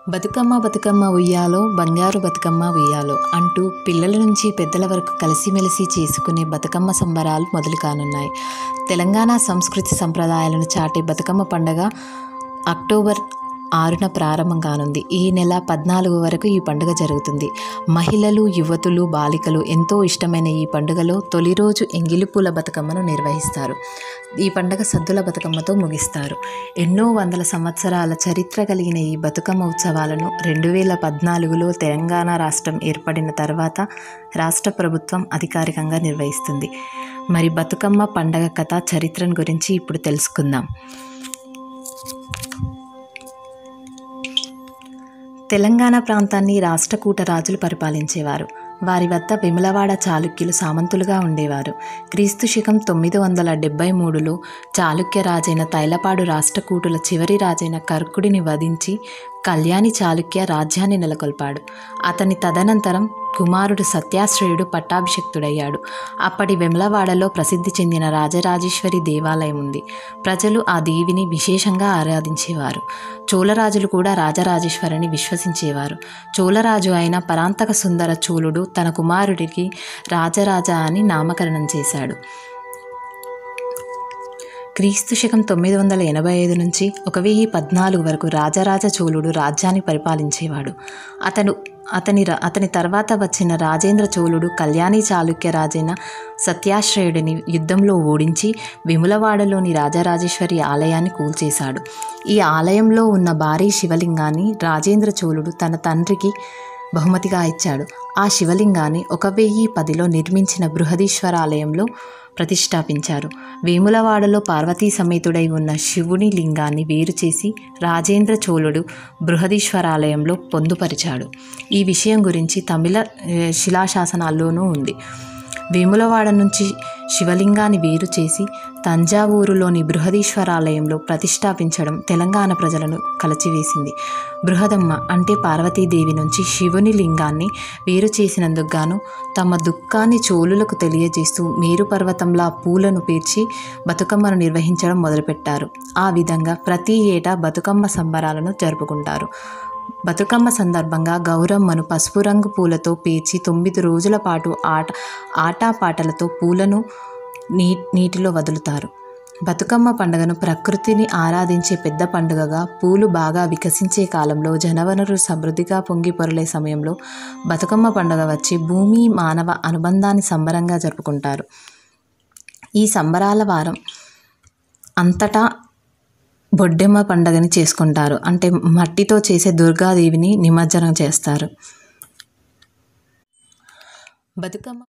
బతుకమ్మ బతుకమ్మ ఉయ్యాలో బంగారు బతుకమ్మ ఉయ్యాలో అంటూ పిల్లల నుంచి పెద్దల వరకు కలిసిమెలిసి చేసుకునే బతుకమ్మ సంబరాలు మొదలు కానున్నాయి తెలంగాణ సంస్కృతి సంప్రదాయాలను చాటే బతుకమ్మ పండగ అక్టోబర్ ఆరున ప్రారంభం కానుంది ఈ నెల పద్నాలుగు వరకు ఈ పండుగ జరుగుతుంది మహిళలు యువతులు బాలికలు ఎంతో ఇష్టమైన ఈ పండుగలో తొలి రోజు ఎంగిలిపూల బతుకమ్మను నిర్వహిస్తారు ఈ పండుగ సద్దుల బతుకమ్మతో ముగిస్తారు ఎన్నో వందల సంవత్సరాల చరిత్ర కలిగిన ఈ బతుకమ్మ ఉత్సవాలను రెండు వేల పద్నాలుగులో తెలంగాణ రాష్ట్రం ఏర్పడిన తర్వాత రాష్ట్ర ప్రభుత్వం అధికారికంగా నిర్వహిస్తుంది మరి బతుకమ్మ పండగ కథ చరిత్రను గురించి ఇప్పుడు తెలుసుకుందాం తెలంగాణ ప్రాంతాన్ని రాష్ట్రకూట రాజులు పరిపాలించేవారు వారి వద్ద విమలవాడ చాళుక్యులు సామంతులుగా ఉండేవారు క్రీస్తు శకం తొమ్మిది వందల డెబ్బై మూడులో చాళుక్య రాజైన తైలపాడు రాష్ట్రకూటుల చివరి రాజైన కర్కుడిని వధించి కళ్యాణి చాళుక్య రాజ్యాన్ని నెలకొల్పాడు అతని తదనంతరం కుమారుడు సత్యాశ్రయుడు పట్టాభిషక్తుడయ్యాడు అప్పటి వెమ్లవాడలో ప్రసిద్ధి చెందిన రాజరాజేశ్వరి దేవాలయం ఉంది ప్రజలు ఆ దేవిని విశేషంగా ఆరాధించేవారు చోళరాజులు కూడా రాజరాజేశ్వరిని విశ్వసించేవారు చోళరాజు అయిన పరాంతక సుందర చోళుడు తన కుమారుడికి రాజరాజ అని నామకరణం చేశాడు క్రీస్తు శకం తొమ్మిది వందల ఎనభై ఐదు నుంచి ఒక వెయ్యి పద్నాలుగు వరకు రాజరాజ చోళుడు రాజ్యాన్ని పరిపాలించేవాడు అతను అతని ర- అతని తర్వాత వచ్చిన రాజేంద్ర చోళుడు కళ్యాణి చాళుక్య రాజైన సత్యాశ్రయుడిని యుద్ధంలో ఓడించి విములవాడలోని రాజరాజేశ్వరి ఆలయాన్ని కూల్చేశాడు ఈ ఆలయంలో ఉన్న భారీ శివలింగాన్ని రాజేంద్ర చోళుడు తన తండ్రికి బహుమతిగా ఇచ్చాడు ఆ శివలింగాన్ని ఒక వెయ్యి పదిలో నిర్మించిన బృహదీశ్వరాలయంలో ప్రతిష్టాపించారు వేములవాడలో పార్వతీ సమేతుడై ఉన్న శివుని లింగాన్ని వేరు చేసి రాజేంద్ర చోళుడు బృహదీశ్వరాలయంలో పొందుపరిచాడు ఈ విషయం గురించి తమిళ ఏ, శిలాశాసనాల్లోనూ ఉంది వేములవాడ నుంచి శివలింగాన్ని వేరు చేసి తంజావూరులోని బృహదీశ్వరాలయంలో ప్రతిష్టాపించడం తెలంగాణ ప్రజలను కలచివేసింది బృహదమ్మ అంటే పార్వతీదేవి నుంచి శివుని లింగాన్ని వేరు చేసినందుకు గాను తమ దుఃఖాన్ని చోళులకు తెలియజేస్తూ మేరు పర్వతంలా పూలను పేర్చి బతుకమ్మను నిర్వహించడం మొదలుపెట్టారు ఆ విధంగా ప్రతి ఏటా బతుకమ్మ సంబరాలను జరుపుకుంటారు బతుకమ్మ సందర్భంగా గౌరమ్మను పసుపు రంగు పూలతో పేర్చి తొమ్మిది రోజుల పాటు ఆట ఆటపాటలతో పూలను నీ నీటిలో వదులుతారు బతుకమ్మ పండుగను ప్రకృతిని ఆరాధించే పెద్ద పండుగగా పూలు బాగా వికసించే కాలంలో జనవనరు సమృద్ధిగా పొంగి పొరలే సమయంలో బతుకమ్మ పండుగ వచ్చి భూమి మానవ అనుబంధాన్ని సంబరంగా జరుపుకుంటారు ఈ సంబరాల వారం అంతటా బొడ్డెమ్మ పండగని చేసుకుంటారు అంటే మట్టితో చేసే దుర్గాదేవిని నిమజ్జనం చేస్తారు బతుకమ్మ